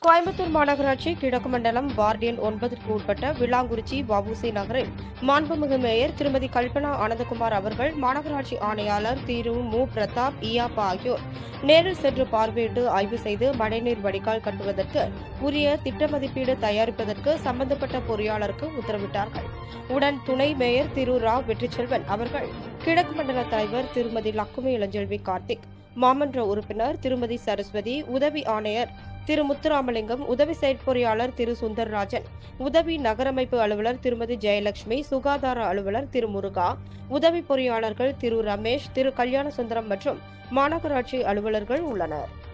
கோயம்புத்தூர் மாநகராட்சி கிழக்கு மண்டலம் வார்டு எண் ஒன்பதற்கு உட்பட்ட விளாங்குறிச்சி வவுசி நகரில் மாண்புமிகு மேயர் திருமதி கல்பனா ஆனந்தகுமார் அவர்கள் மாநகராட்சி ஆணையாளர் திரு மு பிரதாப் இயாப்பா ஆகியோர் நேரில் சென்று பார்வையிட்டு ஆய்வு செய்து மழைநீர் வடிகால் கட்டுவதற்கு உரிய திட்ட மதிப்பீடு தயாரிப்பதற்கு சம்பந்தப்பட்ட பொறியாளருக்கு உத்தரவிட்டார்கள் உடன் துணை மேயர் திரு ராவ் வெற்றிச்செல்வன் அவர்கள் கிழக்கு மண்டல தலைவர் திருமதி லக்குமி இளஞ்செல்வி கார்த்திக் மாமன்ற உறுப்பினர் திருமதி சரஸ்வதி உதவி ஆணையர் திரு முத்துராமலிங்கம் உதவி செயற்பொறியாளர் திரு சுந்தர்ராஜன் உதவி நகரமைப்பு அலுவலர் திருமதி ஜெயலட்சுமி சுகாதார அலுவலர் திரு முருகா உதவி பொறியாளர்கள் திரு ரமேஷ் திரு கல்யாணசுந்தரம் மற்றும் மாநகராட்சி அலுவலர்கள் உள்ளனர்